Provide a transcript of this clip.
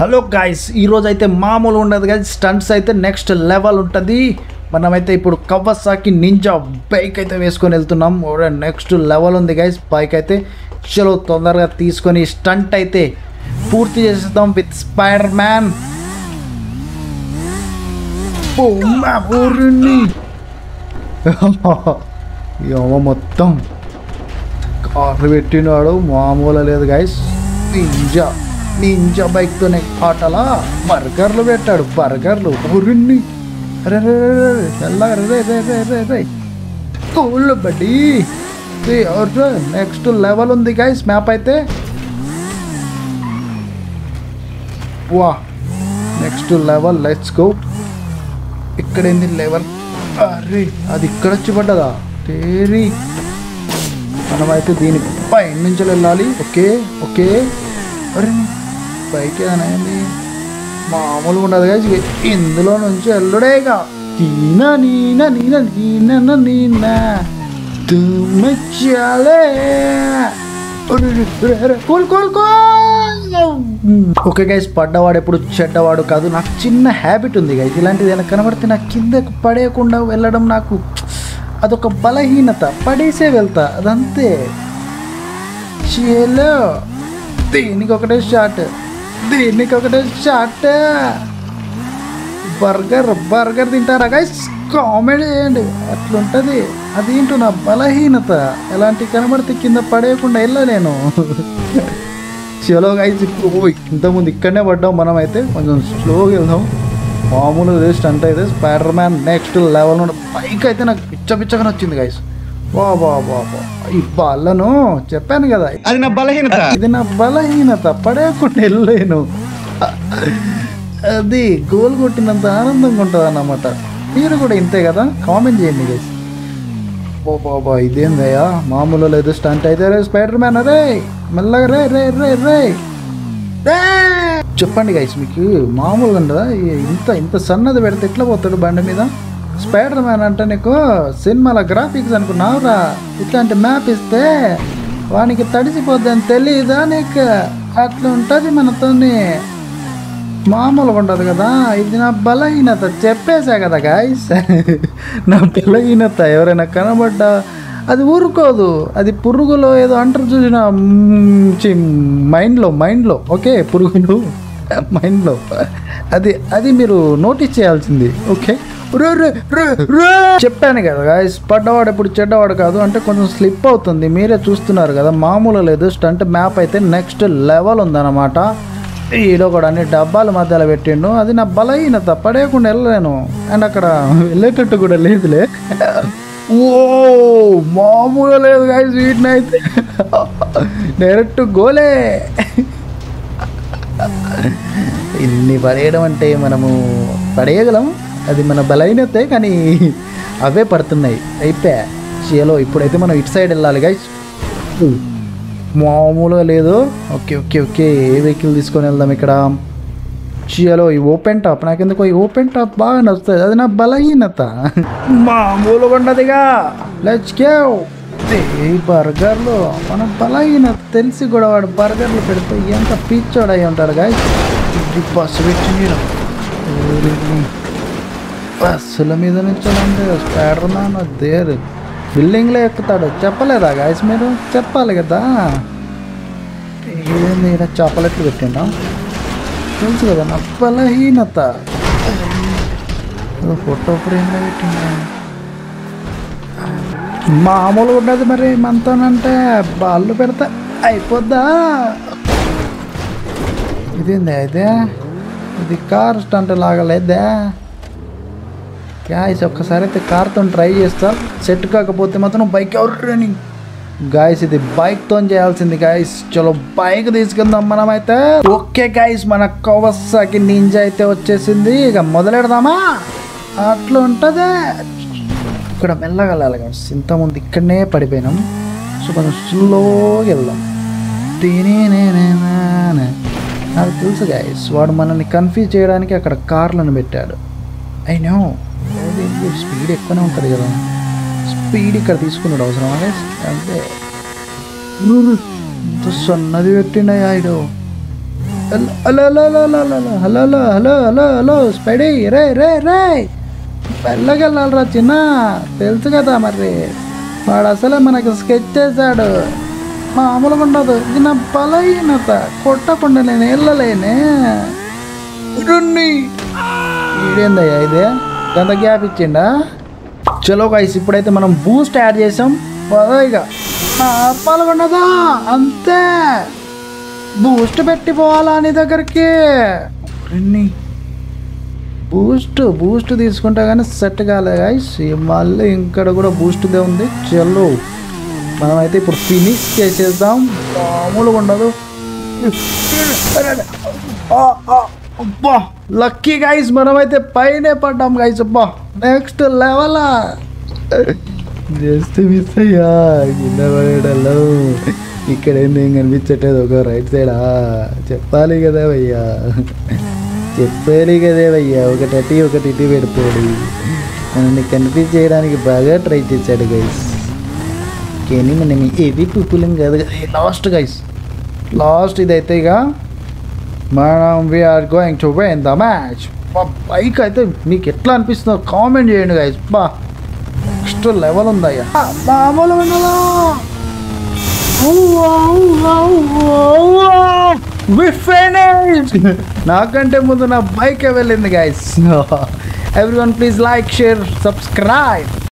Hello guys ఈరోజు అయితే మామూలు ఉండదు గాయస్ స్టంట్స్ అయితే నెక్స్ట్ లెవెల్ ఉంటుంది మనమైతే ఇప్పుడు కవ్వసాకి నింజా బైక్ అయితే వేసుకొని వెళ్తున్నాం నెక్స్ట్ లెవెల్ ఉంది గైస్ బైక్ అయితే చలో తొందరగా తీసుకొని స్టంట్ అయితే పూర్తి చేసేద్దాం విత్ స్పైడర్ మ్యాన్ ఊరిని ఏమో మొత్తం కారు పెట్టినాడు మామూలు లేదు గైస్ నింజా నింజా బైక్తోనే ఆటలా బర్గర్లు పెట్టాడు బర్గర్లు ఊరిని రే రే రే రే తెల్లగా రే రే రే రే రే కూల్ బడ్డీ నెక్స్ట్ లెవెల్ ఉంది గైస్ మ్యాప్ అయితే వా నెక్స్ట్ లెవెల్ లెట్స్ గో ఇక్కడ ఏంది లెవెల్ అరే అది ఇక్కడ వచ్చి పడ్డదా తేరి మనమైతే దీని పై నుంచి వెళ్ళాలి ఓకే ఓకే అరే పైకి ఏదైనా అయింది మామూలుగా ఉండదు కదా ఇందులో నుంచి వెళ్ళుడేగా నీనా నీనా నీనా నీనా నీనా తుమ్మచ్చాలే cool cool cool okay guys పడ్డవాడు ఎప్పుడు చెడ్డవాడు కాదు నాకు చిన్న హ్యాబిట్ ఉంది గైస్ ఇలాంటిది ఏమైనా కనబడితే నాకు కిందకు పడేయకుండా వెళ్ళడం నాకు అదొక బలహీనత పడేసే వెళ్తా అదంతే చలో దీనికి ఒకటే షాట్ దీనికి ఒకటే షాట్ బర్గర్ బర్గర్ తింటారా గైస్ కామెడీ చేయండి అట్లుంటుంది అదేంటో నా బలహీనత ఎలాంటి కనబడితే కింద పడేయకుండా వెళ్ళలేను చలో గైస్ ఇప్పుడు ఇంతకుముందు ఇక్కడనే పడ్డాం మనం అయితే కొంచెం స్లోగా వెళ్దాం మామూలు వేస్ట్ అంటే అయితే స్పైడర్ మ్యాన్ నెక్స్ట్ లెవెల్ నుండి పైకి అయితే నాకు పిచ్చ పిచ్చగా నచ్చింది గైస్ వా వా వా వా ఈ బల్లను చెప్పాను కదా అది నా బలహీనత ఇది నా బలహీనత పడేయకుండా వెళ్ళలేను అది గోల్ కొట్టినంత ఆనందంగా ఉంటుంది అన్నమాట మీరు కూడా ఇంతే కదా కామెంట్ చేయండి గైస్ ఓ బాబా ఇదేందయ్యా మామూలు లేదు స్టంట్ అయితే రే స్పైడర్ మ్యాన్ అరే మెల్లగా రే రే రే రే రే! చెప్పండి గైస్ మీకు మామూలుగా ఉండదా ఈ- ఇంత ఇంత సన్నది పెడితే ఎట్లా పోతాడు బండి మీద స్పైడర్ మ్యాన్ అంటే నీకు సినిమాల గ్రాఫిక్స్ అనుకున్నావురా ఇట్లాంటి మ్యాప్ ఇస్తే వానికి తడిసిపోద్ది అని తెలియదా నీకు అట్లా ఉంటుంది మనతోని మామూలుగా ఉండదు కదా ఇది నా బలహీనత చెప్పేసా కదా గాయస్ నా బలహీనత ఎవరైనా కనబడ్డా అది ఊరుకోదు అది పురుగులో ఏదో అంటారు చూసిన మ్మ్, చి, మైండ్లో మైండ్లో ఓకే పురుగులు మైండ్లో అది అది మీరు నోటీస్ చేయాల్సింది ఓకే రే, రే, రే, రే. చెప్పాను కదా గాయస్ పడ్డవాడు ఇప్పుడు చెడ్డవాడు కాదు అంటే కొంచెం స్లిప్ అవుతుంది మీరే చూస్తున్నారు కదా మామూలు లేదు స్టంట్ మ్యాప్ అయితే నెక్స్ట్ లెవెల్ ఉందన్నమాట ఈడో కూడా అన్ని డబ్బాల మధ్యలో పెట్టిండు అది నా బలహీనత పడేయకుండా వెళ్ళలేను అండ్ అక్కడ వెళ్ళేటట్టు కూడా లేదులే ఓ మామూలు లేదు గాయస్ వీటిని అయితే డైరెక్ట్ గోలే ఇన్ని పడేయడం అంటే మనము పడేయగలం అది మన బలహీనతే కానీ అవే పడుతున్నాయి అయిపోయా చలో ఇప్పుడైతే మనం ఇటు సైడ్ వెళ్ళాలి గైస్ మామూలుగా లేదు ఓకే ఓకే ఓకే ఏ వెహికల్ తీసుకొని వెళ్దాం ఇక్కడ చలో ఈ ఓపెన్ టాప్ నాకెందుకో ఈ ఓపెన్ టాప్ బాగా నచ్చుతుంది అది నా బలహీనత మామూలుగా ఉండదుగా లెట్స్ గో ఈ బర్గర్లు మన బలహీనత తెలిసి కూడా వాడు బర్గర్లు పెడితే ఎంత పిచ్చోడు అయి ఉంటాడు గాయ బస్సు పెట్టి బస్సుల మీద నుంచి అంటే స్పైడర్ మ్యాన్ దేర్ బిల్డింగ్లో ఎక్కుతాడు చెప్పలేదా గాయస్ మీరు చెప్పాలి కదా ఏంది ఈడ చాపలెట్లు పెట్టిండా తెలుసు కదా నా బలహీనత ఏదో ఫోటో ఫ్రేమ్లో పెట్టిండా మామూలుగా ఉండదు మరి మనతోనంటే బాళ్ళు పెడతా అయిపోద్దా ఇదేంది అయితే ఇది కార్ స్టంట్ లాగా లేదా గాయస్ ఒక్కసారి అయితే కార్తో ట్రై చేస్తా సెట్ కాకపోతే మాత్రం బైక్ ఎవరు గాయస్ ఇది బైక్తో చేయాల్సింది గాయస్ చలో బైక్ తీసుకుందాం మనమైతే ఓకే గాయస్ మన కవసాకి నింజా అయితే వచ్చేసింది ఇక మొదలెడదామా అట్లా ఉంటుందే ఇక్కడ మెల్లగా వెళ్ళాలి గాయస్ ఇంతకుముందు ఇక్కడనే పడిపోయినాం సో కొంచెం స్లోగా వెళ్దాం తినేనేనేనే. నాకు తెలుసు గాయస్ వాడు మనల్ని కన్ఫ్యూజ్ చేయడానికి అక్కడ కార్లను పెట్టాడు అయినో స్పీడ్ ఎక్కువనే ఉంటుంది కదా స్పీడ్ ఇక్కడ తీసుకున్నాడు అవసరం అనే అంటే ఇంత సన్నది పెట్టిండ ఆయుడు hello hello hello hello hello hello hello hello hello hello spidey రే రే రే వెళ్ళగెళ్ళాలరా చిన్న తెలుసు కదా మరి వాడు అసలే మనకు స్కెచ్ చేశాడు మామూలుగా ఉండదు ఇది నా బలహీనత కొట్టకుండా నేను వెళ్ళలేనే ఇరుణ్ణి ఈడేందయ్యా ఇదే ఎంత గ్యాప్ ఇచ్చిండా చలో గైస్ ఇప్పుడైతే మనం బూస్ట్ యాడ్ చేసాం పదవిగా పాల్గొన్నదా అంతే బూస్ట్ పెట్టి పోవాలా నీ దగ్గరికి ఎన్ని బూస్ట్ బూస్ట్ తీసుకుంటే కానీ సెట్ కాలేదు గైస్ మళ్ళీ ఇక్కడ కూడా బూస్ట్దే ఉంది చలో మనమైతే ఇప్పుడు ఫినిష్ చేసేద్దాం మామూలుగా ఉండదు ఆ, ఆ, అబ్బా లక్కీ గైస్ మనమైతే పైనే పడ్డాం గైస్ అబ్బా నెక్స్ట్ లెవెల్ జస్ట్ మిస్ అయ్యా కింద పడేటల్లో ఇక్కడ ఏంది ఏం కనిపించట్లేదు ఒక రైట్ సైడా చెప్పాలి కదా భయ్యా చెప్పాలి కదే భయ్యా ఒకటి అట్టి ఒకటి ఇటు పెడిపోడు మనల్ని కన్ఫ్యూజ్ చేయడానికి బాగా ట్రై చేశాడు గైస్ కానీ మనం ఏది పుప్పులం కాదు లాస్ట్ గైస్ లాస్ట్ ఇదైతే ఇక మనం we are going to win the match bike అయితే మీకు ఎట్లా అనిపిస్తుందో కామెంట్ చేయండి గైస్ బా నెక్స్ట్ లెవెల్ ఉందయ్యా మామూలు ఉన్నదా నాకంటే ముందు నా బైక్ వెళ్ళింది guys everyone please like share subscribe